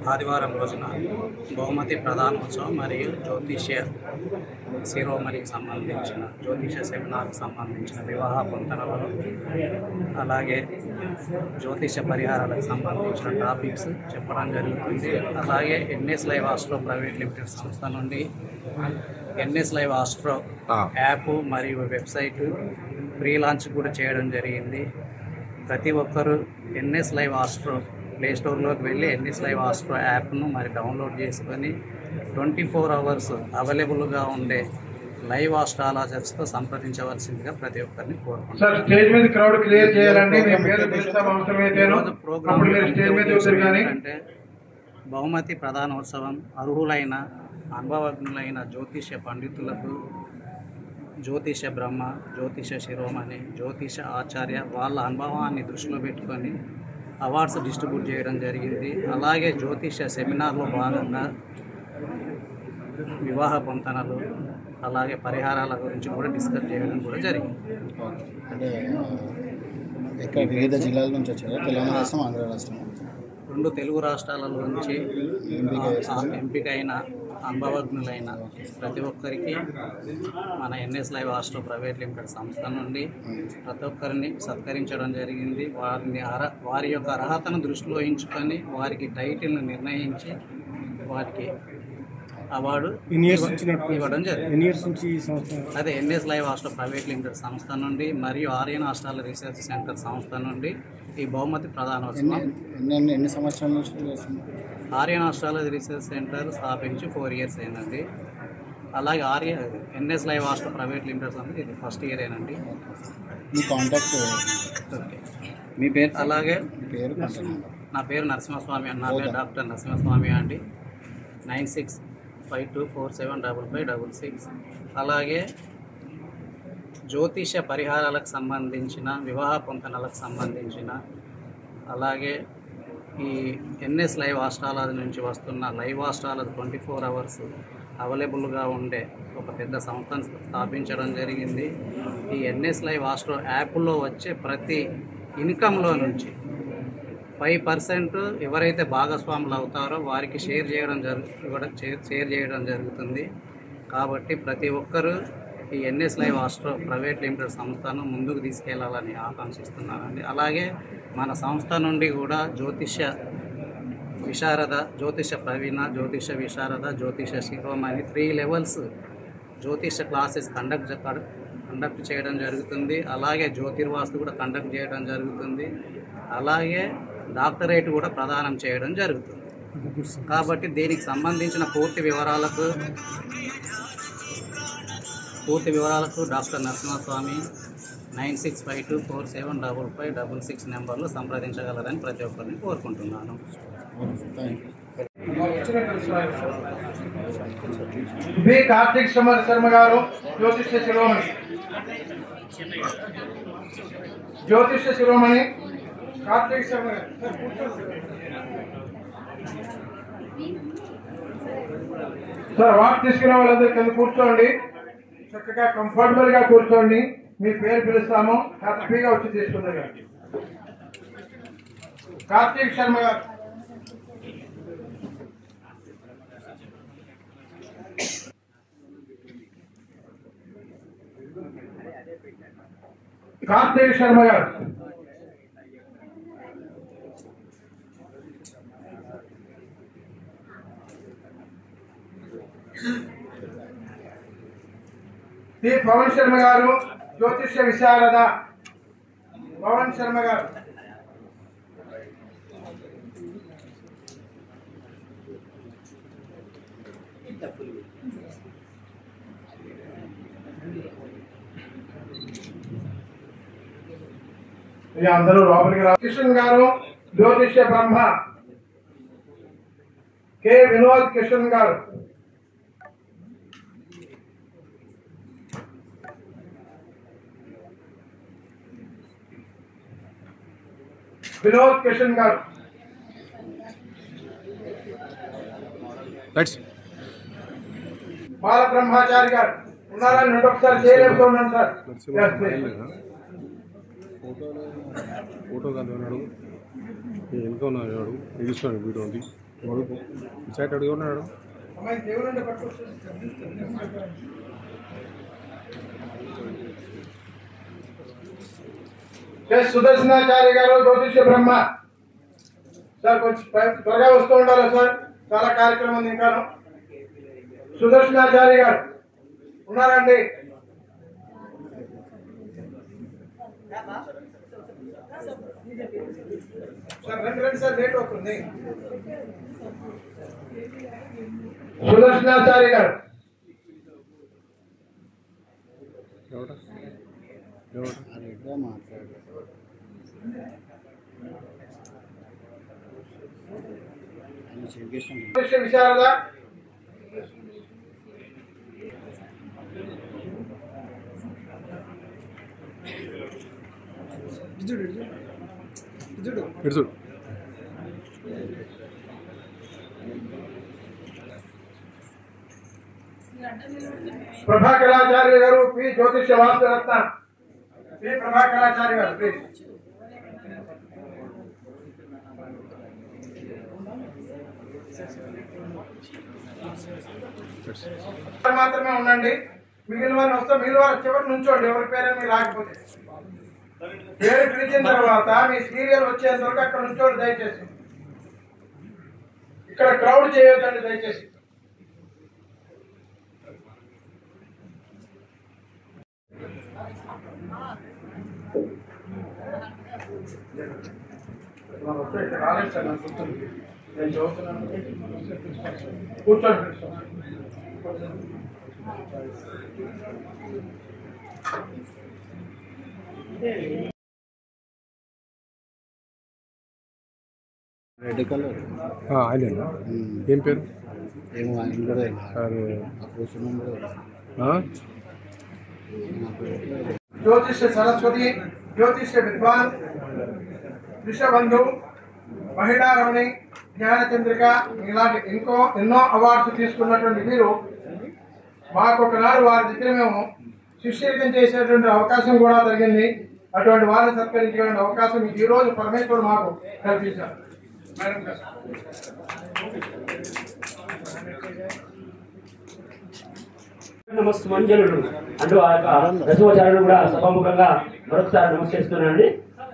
ఆదివారం రోజున బహుమతి ప్రధానోత్సవం మరియు జ్యోతిష్య శిరోమణికి సంబంధించిన జ్యోతిష సెమినార్కి సంబంధించిన వివాహ పొంతనలు అలాగే జ్యోతిష పరిహారాలకు సంబంధించిన టాపిక్స్ చెప్పడం జరుగుతుంది అలాగే NS live astro private limited సంస్థ నుండి ఎన్ఎస్ లైవ్ ఆస్ట్రో యాప్ మరియు వెబ్సైట్ ప్రీ లాంచ్ కూడా చేయడం జరిగింది ప్రతి ఒక్కరూ ఎన్ఎస్ లైవ్ ఆస్ట్రో ప్లే స్టోర్లోకి వెళ్ళి ఎన్ఎస్ లైవ్ ఆస్ట్రో యాప్ను మరి డౌన్లోడ్ చేసుకొని ట్వంటీ ఫోర్ అవర్స్ అవైలబుల్గా ఉండే లైవ్ ఆస్ట్రాలజర్స్తో సంప్రదించవలసిందిగా ప్రతి ఒక్కరిని కోరుకుంటున్నాను సార్ స్టేజ్ మీద క్రౌడ్ క్లియర్ చేయాలండి మీ పేరు పిలుస్తాం అవసరమైతేను ఈరోజు ప్రోగ్రాం అప్పుడు మీరు స్టేజ్ మీద చూద్దరు కానీ ఏంటంటే బహుమతి ప్రధానోత్సవం అర్హులైన అనుభవజ్ఞులైన జ్యోతిష్య పండితులకు జ్యోతిష బ్రహ్మ జ్యోతిష శిరోమణి జ్యోతిష ఆచార్య వాళ్ళ అనుభవాన్ని దృష్టిలో పెట్టుకొని అవార్డ్స్ డిస్ట్రిబ్యూట్ చేయడం జరిగింది అలాగే జ్యోతిష సెమినార్లో భాగంగా వివాహ పొంతనలు అలాగే పరిహారాల గురించి కూడా డిస్కస్ చేయడం కూడా జరిగింది అంటే ఇక్కడ వివిధ జిల్లాల నుంచి వచ్చారు తెలంగాణ రాష్ట్రం ఆంధ్ర రాష్ట్రం రెండు తెలుగు రాష్ట్రాల నుంచి ఆ, ఎంపికైన అనుభవజ్ఞులైన ప్రతి ఒక్కరికి మన NS live astro private limited సంస్థ నుండి ప్రతి ఒక్కరిని సత్కరించడం జరిగింది వారిని అర్హ వారి యొక్క అర్హతను దృష్టిలో ఉంచుకొని వారికి టైటిల్ను నిర్ణయించి వారికి అవార్డు ఇవ్వ- ఇవ్వడం జరిగింది ఎన్ని ఇయర్స్ నుంచి ఈ సంస్థ అదే NS live hostel private limited సంస్థ నుండి మరియు ఆర్యన్ హాస్టల్ రీసెర్చ్ సెంటర్ సంస్థ నుండి ఈ బహుమతి ప్రధానోత్సవం ఎన్ని ఎన్ని ఎన్ని సంవత్సరాల నుంచి చేస్తున్నారు ఆర్యన్ ఆస్ట్రాలజీ రీసెర్చ్ సెంటర్ స్థాపించి ఫోర్ ఇయర్స్ అయిందండి అలాగే Arya NS live hostel private limited అనేది ఇది ఫస్ట్ ఇయర్ ఏనండి మీ కాంటాక్ట్ ఓకే మీ పేరు అలాగే మీ పేరు కాంటాక్ట్ నెంబర్ నా పేరు నరసింహస్వామి నా పేరు డాక్టర్ నరసింహస్వామి అండి nine six five two four seven double five double six అలాగే జ్యోతిష పరిహారాలకు సంబంధించిన వివాహ పొంతనలకు సంబంధించిన అలాగే ఈ ఎన్ఎస్ లైవ్ ఆస్ట్రాలజీ నుంచి వస్తున్న live astrology twenty four hours అవైలబుల్గా ఉండే ఒక పెద్ద సంస్థను స్థాపించడం జరిగింది ఈ ఎన్ఎస్ లైవ్ ఆస్ట్రో యాప్లో వచ్చే ప్రతి ఇన్కంలో నుంచి ఫైవ్ పర్సెంట్ ఎవరైతే భాగస్వాములు అవుతారో వారికి షేర్ చేయడం జరు ఇవ్వడం షేర్ షేర్ చేయడం జరుగుతుంది కాబట్టి ప్రతి ఒక్కరూ ఈ NS live astro private limited సంస్థను ముందుకు తీసుకెళ్లాలని ఆకాంక్షిస్తున్నానండి అలాగే మన సంస్థ నుండి కూడా జ్యోతిష్య విశారద జ్యోతిష ప్రవీణ జ్యోతిష విశారద జ్యోతిష శిరోమణి త్రీ లెవెల్స్ జ్యోతిష క్లాసెస్ కండక్ట్ కండక్ట్ చేయడం జరుగుతుంది అలాగే జ్యోతిర్వాస్తు కూడా కండక్ట్ చేయడం జరుగుతుంది అలాగే డాక్టరేట్ కూడా ప్రదానం చేయడం జరుగుతుంది కాబట్టి దీనికి సంబంధించిన పూర్తి వివరాలకు పూర్తి వివరాలకు doctor Narasimhaswamy nine six five two four seven double five double six నెంబర్లో సంప్రదించగలరని ప్రతి ఒక్కరిని కోరుకుంటున్నాను thank you B Karthik Sharma Sharma garu జ్యోతిష్య శిరోమణి జ్యోతిష్య శిరోమణి కార్తీక్ శర్మ గారు సార్, కూర్చోండి. సార్ వాక్ తీసుకునే వాళ్ళందరూ కింద కూర్చోండి చక్కగా కంఫర్టబుల్ గా కూర్చోండి మీ పేరు పిలుస్తాము హ్యాపీగా వచ్చి తీసుకుందరు కార్తీక్ శర్మ గారు కార్తీక్ శర్మ గారు టి పవన్ శర్మ గారు జ్యోతిష్య విశారద పవన్ శర్మ గారు ఇక అందరూ లోపలికి రా కిషన్ గారు జ్యోతిష్య బ్రహ్మ కె వినోద్ కిషన్ గారు వినోద్ కిషన్ గారు బాల బ్రహ్మాచారి గారు ఉన్నారా రెండు ఒకసారి చేయలేకపోతే ఉన్నాను సార్ Yes, please. ఫోటో కాదు అన్నాడు వెనుక ఉన్నాడు ఎగిస్తున్నాడు వీడియో ఉంది సైట్ అడిగి ఉన్నాడు అమ్మాయి దేవుడు ఉండే పట్టుకొచ్చు ఎస్ సుదర్శనాచార్య గారు జ్యోతిష్య బ్రహ్మ సార్ కొంచెం పై- త్వరగా వస్తూ ఉండాలి సార్ చాలా కార్యక్రమం ఉంది ఇంకా సుదర్శనాచార్య గారు ఉన్నారండి సార్ రండి రండి సార్ లేట్ అవుతుంది సుదర్శనాచార్య గారు ఎవడ ఎవడ ఆ రేటుగా మాట్లాడు ఆయన చెవికేసిన జ్యోతిష్య విశారద ఇటు చూడు ప్రభాకరాచార్య గారు పి జ్యోతిష్య వాస్తురత్న పి ప్రభాకరాచార్య గారు ప్లీజ్ మాత్రమే ఉండండి మిగిలిన వారిని వస్తే మిగిలిన వారు చివరి నుంచోండి ఎవరి పేరు మీరు రాకపోతే పేరు పిలిచిన తర్వాత మీ సీరియల్ వచ్చేంత వరకు అక్కడ నుంచోండి దయచేసి ఇక్కడ క్రౌడ్ చేయొద్దండి దయచేసి మనం వస్తే ఇక్కడ రాలేదు సార్ నాకు గుర్తుంది నేను చదువుతున్నాను కూర్చోండి కూర్చోండి. రెడ్ కలర్ ఆయనేనా ఏం పేరు ఏమో ఆయన కూడా తెలియదు. అరే ఆ కూర్చున్నాం కూడా తెలియదు. ఆ? నాకు తెలియదు. జ్యోతిష్య సరస్వతి జ్యోతిష్య విద్వాన్ ఋషబంధు మహిళా రమణి జ్ఞానచంద్రిక ఇలాంటి ఇంకో ఎన్నో అవార్డ్స్ తీసుకున్నటువంటి వీరు మాకు ఒకనాడు వారి దగ్గర మేము శిష్యరికం చేసేటువంటి అవకాశం కూడా జరిగింది అటువంటి వారిని సత్కరించేటువంటి అవకాశం ఈ రోజు పరమేశ్వరుడు మాకు కల్పించారు మేడం గారు నమస్తు మంజలుడు అంటూ ఆ యొక్క దశమాచార్యుడు కూడా సభాముఖంగా మరొకసారి నమస్కరిస్తున్నానండి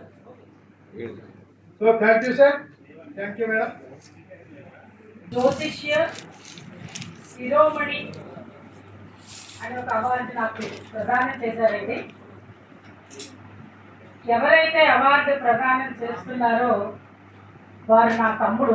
so thank you sir thank you madam జ్యోతిష్య శిరోమణి అనే ఒక అవార్డు నాకు ప్రదానం చేశారండి ఎవరైతే అవార్డు ప్రదానం చేస్తున్నారో వారు నా తమ్ముడు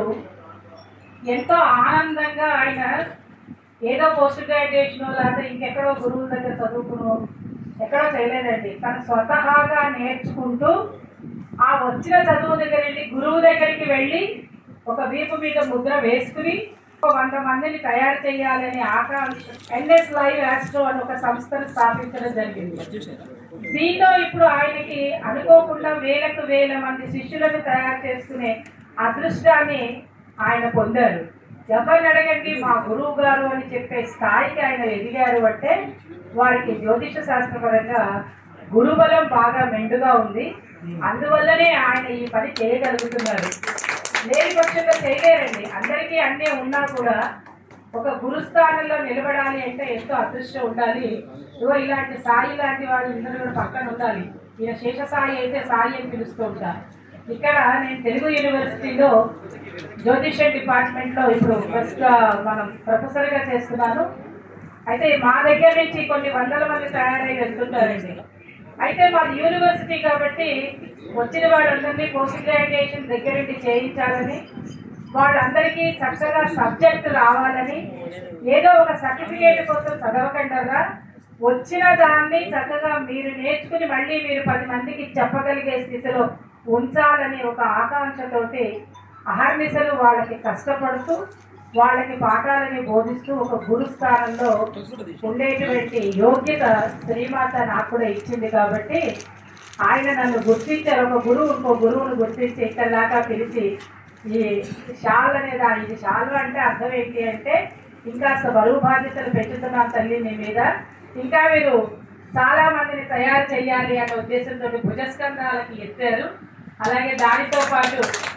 ఎంతో ఆనందంగా ఆయన ఏదో పోస్ట్ గ్రాడ్యుయేషన్ లేకపోతే ఇంకెక్కడో గురువుల దగ్గర చదువుకును ఎక్కడో చేయలేదండి తను స్వతహాగా నేర్చుకుంటూ ఆ వచ్చిన చదువు దగ్గర వెళ్ళి గురువు దగ్గరికి వెళ్ళి ఒక వీపు మీద ముద్ర వేసుకుని ఒక వంద మందిని తయారు చేయాలని ఆకాంక్ష ఎన్ఎస్ లైవ్ ఆస్ట్రో అని ఒక సంస్థను స్థాపించడం జరిగింది దీంతో ఇప్పుడు ఆయనకి అనుకోకుండా వేలకు వేల మంది శిష్యులను తయారు చేసుకునే అదృష్టాన్ని ఆయన పొందారు ఎవరిని అడగండి మా గురువు గారు అని చెప్పే స్థాయికి ఆయన ఎదిగారు అంటే వారికి జ్యోతిష శాస్త్రపరంగా గురుబలం బాగా మెండుగా ఉంది అందువల్లనే ఆయన ఈ పని చేయగలుగుతున్నారు లేని పక్షంగా చేయలేరండి అందరికీ అన్నీ ఉన్నా కూడా ఒక గురుస్థానంలో నిలబడాలి అంటే ఎంతో అదృష్టం ఉండాలి ఇగో ఇలాంటి సాయి లాంటి వాళ్ళు అందరూ కూడా పక్కన ఉండాలి ఈయన శేష సాయి అయితే సాయి అని పిలుస్తూ ఉంటారు ఇక్కడ నేను తెలుగు యూనివర్సిటీలో జ్యోతిష్యం డిపార్ట్మెంట్లో ఇప్పుడు ఫస్ట్ మనం ప్రొఫెసర్గా చేస్తున్నాను అయితే మా దగ్గర నుంచి కొన్ని వందల మంది తయారై వెళ్తుంటారండి అయితే మాది యూనివర్సిటీ కాబట్టి వచ్చిన వాళ్ళందరినీ పోస్ట్ గ్రాడ్యుయేషన్ దగ్గరుండి చేయించాలని వాళ్ళందరికీ చక్కగా సబ్జెక్ట్ రావాలని ఏదో ఒక సర్టిఫికేట్ కోసం చదవకుండా వచ్చిన దాన్ని చక్కగా మీరు నేర్చుకుని మళ్ళీ మీరు పది మందికి చెప్పగలిగే స్థితిలో ఉంచాలని ఒక ఆకాంక్షతోటి అహర్నిశలు వాళ్ళకి కష్టపడుతూ వాళ్ళకి పాఠాలని బోధిస్తూ ఒక గురు స్థానంలో ఉండేటువంటి యోగ్యత శ్రీమాత నాకు కూడా ఇచ్చింది కాబట్టి ఆయన నన్ను గుర్తించారు ఒక గురువు ఇంకో గురువును గుర్తించి ఇక్కడ దాకా పిలిచి ఈ షాల్ అనే దాని ఇది షాల్ అంటే అర్థం ఏంటి అంటే ఇంకా బరువు బాధ్యతలు పెంచుతున్నాం తల్లి మీ మీద ఇంకా మీరు చాలా మందిని తయారు చేయాలి అనే ఉద్దేశంతో భుజస్కంధాలకి ఎత్తారు అలాగే దానితో పాటు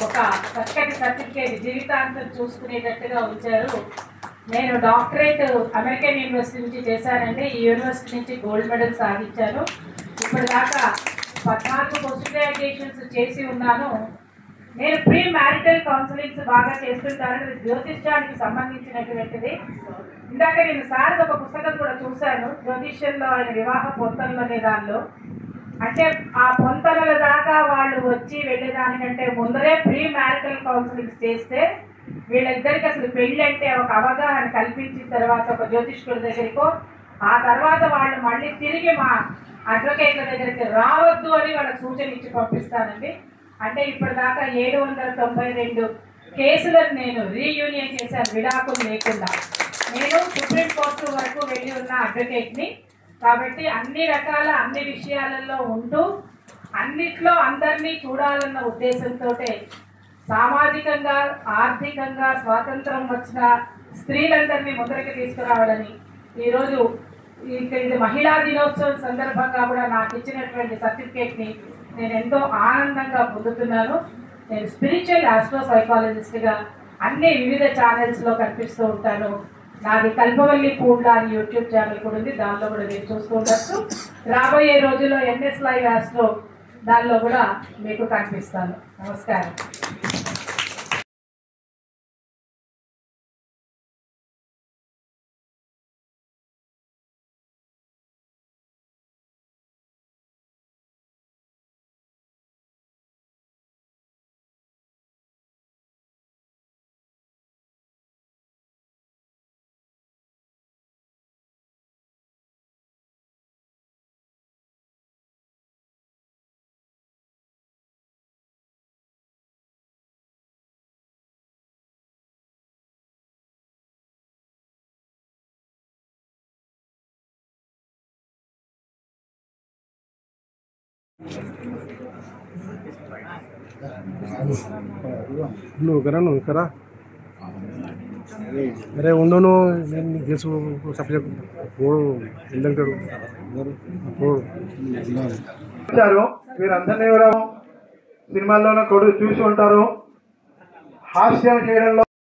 ఒక చక్కటి సర్టిఫికేట్ జీవితాంతం చూసుకునేటట్టుగా ఉంచారు నేను డాక్టరేట్ అమెరికన్ యూనివర్సిటీ నుంచి చేశానండి ఈ యూనివర్సిటీ నుంచి గోల్డ్ మెడల్ సాధించాను ఇప్పుడు దాకా పద్నాలుగు పోస్ట్ గ్రాడ్యుయేషన్స్ చేసి ఉన్నాను నేను ప్రీ మ్యారిటల్ కౌన్సిలింగ్స్ బాగా చేస్తుంటాను ఇది జ్యోతిష్యానికి సంబంధించినటువంటిది ఇందాక నేను సార్ ఒక పుస్తకం కూడా చూశాను జ్యోతిష్యంలో ఆయన వివాహ పొంతనలు అనే దానిలో అంటే ఆ పొంతనల దాకా వాళ్ళు వచ్చి వెళ్ళేదానికంటే ముందరే ప్రీ మ్యారిటల్ కౌన్సిలింగ్ చేస్తే వీళ్ళిద్దరికి అసలు పెళ్లి అంటే ఒక అవగాహన కల్పించిన తర్వాత ఒక జ్యోతిష్కుడి దగ్గరికో ఆ తర్వాత వాళ్ళు మళ్ళీ తిరిగి మా అడ్వకేట్ల దగ్గరికి రావద్దు అని వాళ్ళకి సూచన ఇచ్చి పంపిస్తానండి అంటే ఇప్పటిదాకా ఏడు వందల తొంభై రెండు కేసులను నేను రీయూనియన్ చేశాను విడాకులు లేకుండా నేను సుప్రీంకోర్టు వరకు వెళ్ళి ఉన్న అడ్వకేట్ని కాబట్టి అన్ని రకాల అన్ని విషయాలలో ఉంటూ అన్నిట్లో అందరినీ చూడాలన్న ఉద్దేశంతో సామాజికంగా ఆర్థికంగా స్వాతంత్రం వచ్చిన స్త్రీలందరినీ ముందరికి తీసుకురావాలని ఈరోజు ఇక్కడ ఇది మహిళా దినోత్సవం సందర్భంగా కూడా నాకు ఇచ్చినటువంటి సర్టిఫికేట్ని నేను ఎంతో ఆనందంగా పొందుతున్నాను నేను స్పిరిచువల్ ఆస్ట్రో సైకాలజిస్ట్గా అన్ని వివిధ ఛానల్స్లో కనిపిస్తూ ఉంటాను నాది కల్పవల్లి పూడ్ల అని యూట్యూబ్ ఛానల్ కూడా ఉంది దానిలో కూడా మీరు చూస్తూ ఉండొచ్చు రాబోయే రోజుల్లో ఎన్ఎస్ లైవ్ ఆస్ట్రో దానిలో కూడా మీకు కనిపిస్తాను నమస్కారం నువ్వు ఇక్కడ నువ్వు ఇక్కడ అరే ఉండు నువ్వు నేను నీకు తెలుసు సబ్జెక్ట్ పోడు వెళ్ళంటాడు పోడు వచ్చారు వీరందరినీ కూడా సినిమాల్లోనే కొడు చూసి ఉంటారు హాస్యం చేయడంలో